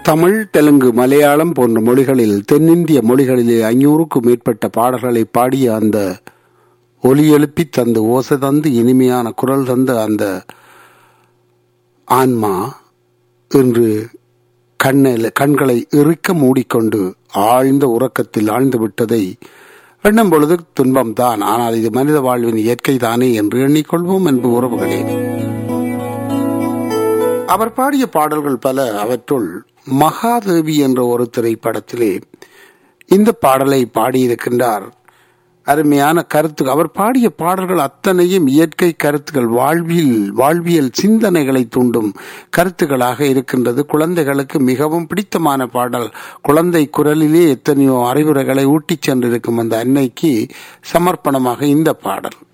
தமிழ் தெலுங்கு மலையாளம் போன்ற மொழிகளில் தென்னிந்திய மொழிகளிலே ஐநூறுக்கும் மேற்பட்ட பாடல்களை பாடிய அந்த ஒலி எழுப்பி தந்து ஓசை தந்து இனிமையான குரல் தந்த அந்த ஆன்மா இன்று கண்ணில் கண்களை இறுக்க மூடிக்கொண்டு ஆழ்ந்த உறக்கத்தில் ஆழ்ந்து விட்டதை எண்ணும் பொழுது துன்பம்தான் ஆனால் இது மனித வாழ்வின் இயற்கை தானே என்று எண்ணிக்கொள்வோம் என்பது உறவுகளே அவர் பாடிய பாடல்கள் பல அவற்றுள் மகாதேவி என்ற ஒரு திரைப்படத்திலே இந்த பாடலை பாடியிருக்கின்றார் அருமையான கருத்து அவர் பாடிய பாடல்கள் அத்தனையும் இயற்கை கருத்துக்கள் வாழ்வியல் வாழ்வியல் சிந்தனைகளை தூண்டும் கருத்துக்களாக இருக்கின்றது குழந்தைகளுக்கு மிகவும் பிடித்தமான பாடல் குழந்தை குரலிலே எத்தனையோ அறிவுரைகளை ஊட்டிச் சென்றிருக்கும் அந்த அன்னைக்கு சமர்ப்பணமாக இந்த பாடல்